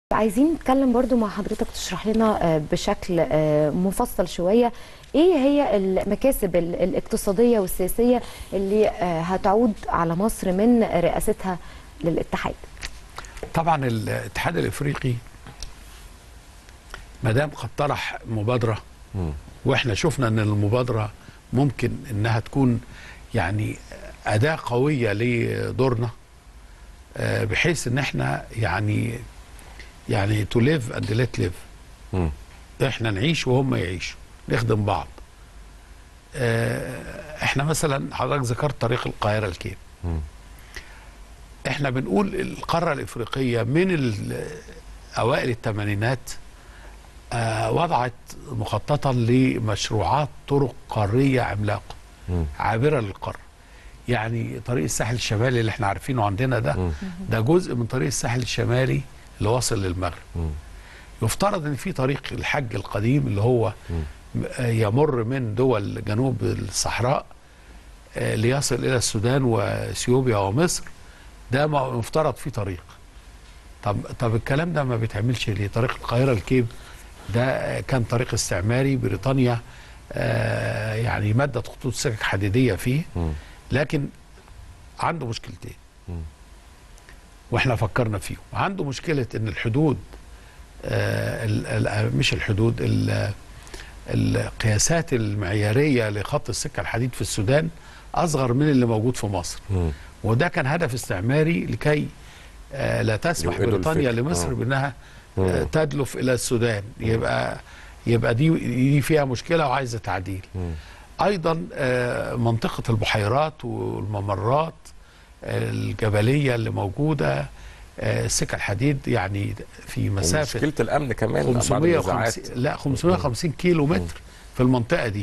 عايزين نتكلم برضو مع حضرتك تشرح لنا آه، بشكل آه، مفصل شوية ايه هي المكاسب ال- الاقتصادية والسياسية اللي آه، هتعود على مصر من رئاستها للاتحاد طبعا الاتحاد الافريقي ما دام قد طرح مبادره واحنا شفنا ان المبادره ممكن انها تكون يعني اداه قويه لدورنا آه، بحيث ان احنا يعني يعني تو ليف اند ليت ليف مم. احنا نعيش وهم يعيشوا نخدم بعض آه، احنا مثلا حضرتك ذكرت طريق القاهره الكيب مم. احنا بنقول القاره الافريقيه من ال- اوائل الثمانينات آه، وضعت مخططا لمشروعات طرق قاريه عملاقه مم. عابره للقاره يعني طريق الساحل الشمالي اللي احنا عارفينه عندنا ده مم. ده جزء من طريق الساحل الشمالي اللي واصل للمغرب مم. يفترض ان في طريق الحج القديم اللي هو م- آه، يمر من دول جنوب الصحراء آه، ليصل الى السودان واثيوبيا ومصر ده ما- مفترض فيه طريق طب طب الكلام ده ما بيتعملش ليه طريق القاهره الكيب ده آه، كان طريق استعماري بريطانيا آه، يعني مدت خطوط سكك حديديه فيه مم. لكن عنده مشكلتين مم. واحنا فكرنا فيهم عنده مشكله ان الحدود آه ال- ال- مش الحدود ال- القياسات المعياريه لخط السكه الحديد في السودان اصغر من اللي موجود في مصر مم. وده كان هدف استعماري لكي آه لا تسمح يوئدوا بريطانيا الفكر. لمصر آه. بانها آه مم. تدلف الى السودان يبقى يبقى دي دي فيها مشكله وعايزه تعديل مم. ايضا آه، منطقه البحيرات والممرات آه، الجبليه اللي موجوده آه، السكه الحديد يعني في مسافه مشكله الامن كمان بعد 550 النزاعات. لا 550 كيلو متر في المنطقه دي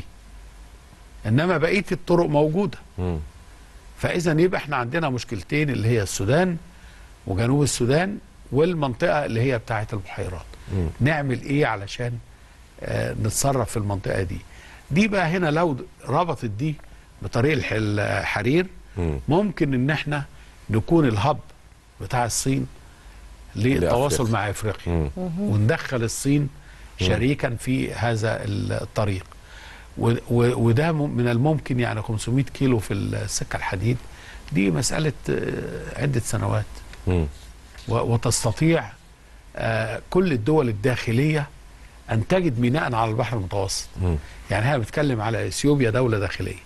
انما بقيه الطرق موجوده مم. فاذا يبقى احنا عندنا مشكلتين اللي هي السودان وجنوب السودان والمنطقه اللي هي بتاعه البحيرات مم. نعمل ايه علشان آه نتصرف في المنطقه دي دي بقى هنا لو د- ربطت دي بطريق الح- الحرير مم. ممكن ان احنا نكون الهب بتاع الصين للتواصل لأفريقيا. مع افريقيا مم. وندخل الصين شريكا في هذا الطريق و- و- وده م- من الممكن يعني 500 كيلو في السكه الحديد دي مساله آه، عده سنوات مم. و- وتستطيع آه، كل الدول الداخليه ان تجد ميناء على البحر المتوسط مم. يعني احنا بنتكلم على اثيوبيا دوله داخليه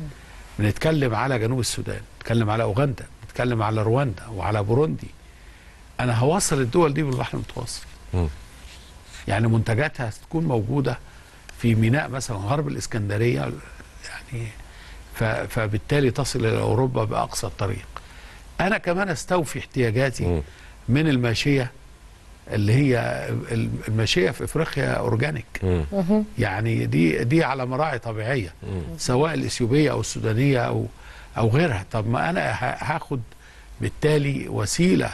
بنتكلم على جنوب السودان بنتكلم على اوغندا بنتكلم على رواندا وعلى بوروندي انا هوصل الدول دي بالبحر المتوسط مم. يعني منتجاتها تكون موجوده في ميناء مثلا غرب الاسكندريه يعني ف- فبالتالي تصل الى اوروبا باقصى الطريق انا كمان استوفي احتياجاتي مم. من الماشيه اللي هي الماشيه في افريقيا اورجانيك مم. يعني دي دي على مراعي طبيعيه مم. سواء الاثيوبيه او السودانيه او او غيرها طب ما انا ه- هاخد بالتالي وسيله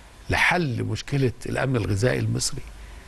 لحل مشكله الامن الغذائي المصري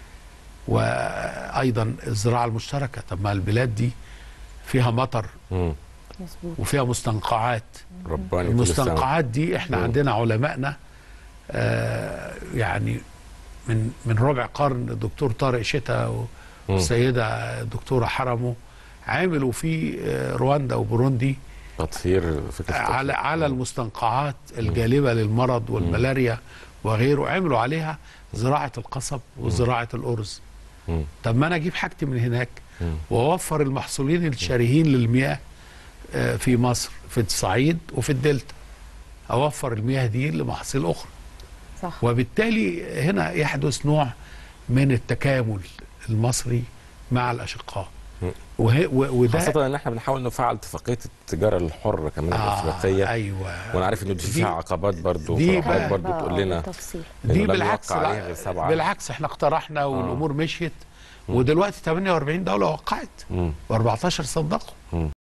وايضا الزراعه المشتركه طب ما البلاد دي فيها مطر مم. مظبوط وفيها مستنقعات رباني طول السنة. المستنقعات دي احنا مم. عندنا علمائنا آه يعني من من ربع قرن الدكتور طارق شتا مم. والسيده الدكتوره حرمو عملوا في آه، رواندا وبوروندي تطهير فكره على على المستنقعات الجالبه للمرض والملاريا وغيره عملوا عليها زراعه القصب وزراعه الارز مم. طب ما انا اجيب حاجتي من هناك مم. واوفر المحصولين الشرهين للمياه آه، في مصر في الصعيد وفي الدلتا اوفر المياه دي لمحاصيل اخرى صح وبالتالي هنا يحدث نوع من التكامل المصري مع الاشقاء مم. وه- و- وده خاصة ان احنا بنحاول نفعل اتفاقية التجارة الحرة كمان الافريقية ايوه وانا عارف ان دي دي- فيها عقبات برضو دي فروقات بقى- برضو بقى تقول لنا بالتفصيل. إنه دي لم بالعكس يوقع عليها لا- غير سبعة. بالعكس احنا اقترحنا والامور مشيت ودلوقتي 48 دوله وقعت مم. و14 صدقوا مم.